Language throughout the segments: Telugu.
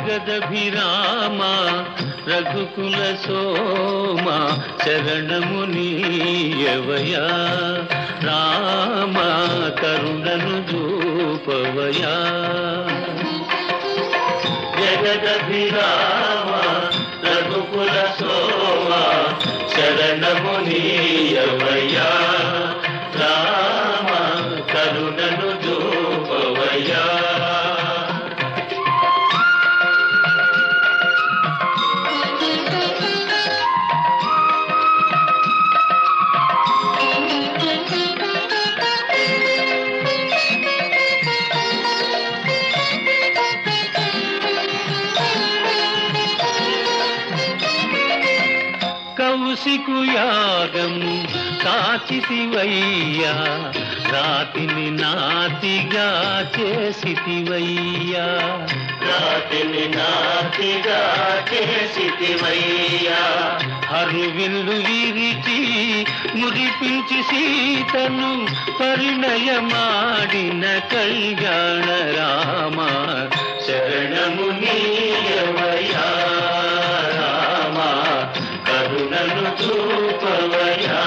జగదభిరామ రఘుకుల సోమ శరణము నీయవయా రామ కరుణను చూపవయా జగదభిరామ రఘుకుల సోమ శరణము నీయవయా రామ కరుణను చూపవయా కౌశికు యాగము కాచితివయ్యా రాతిని నాతిగా చేసితివయ్యా రాతిని నాతిగా చేసితివయ్యా హరువిల్లు విరిచి మురిపించి సీతను పరిణయమాడిన కళ్యాణ రామ శరణము నీయవయా రామ కరుణను చూపవయా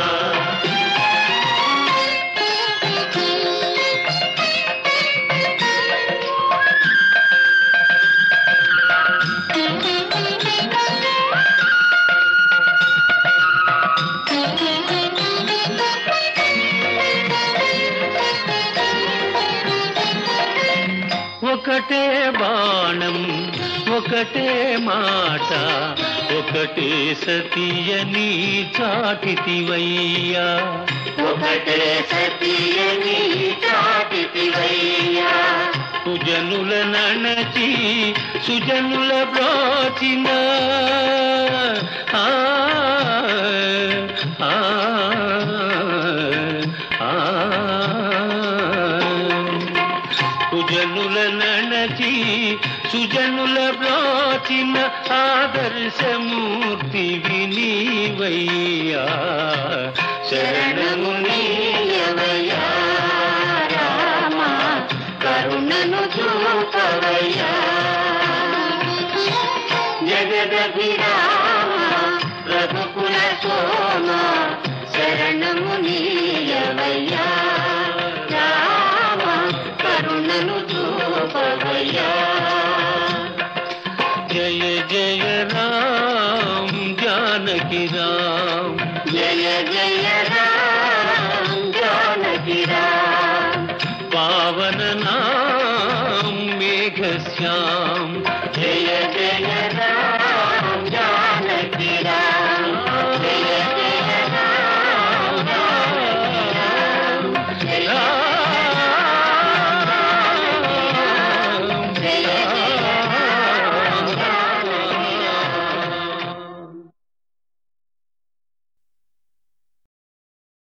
ఒకటే బాణం ఒకటే మాట ఒకటే సతీయని చాటితివయ్యా ఒకటే సతీయని చాటితివయ్యా సుజనుల నణచి సుజనుల బ్రోచిన ఆ, ఆ, ఆ. సుజనుల నణచి సుజనుల బ్రోచిన ఆదర్శమూర్తి వినీవయ్యా శరణము నీయవయ్యా రామ కరుణను చూపవయ్యా జగదభిరామ రఘుకుల సోమ శరణము నీయవయ్యా రామ కరుణను చూపవయ్యా జయ జయ రామ్ జానకి రామ్ జయ జయ రామ జానకి రామ పావన నామ్ మేఘ శ్యామ్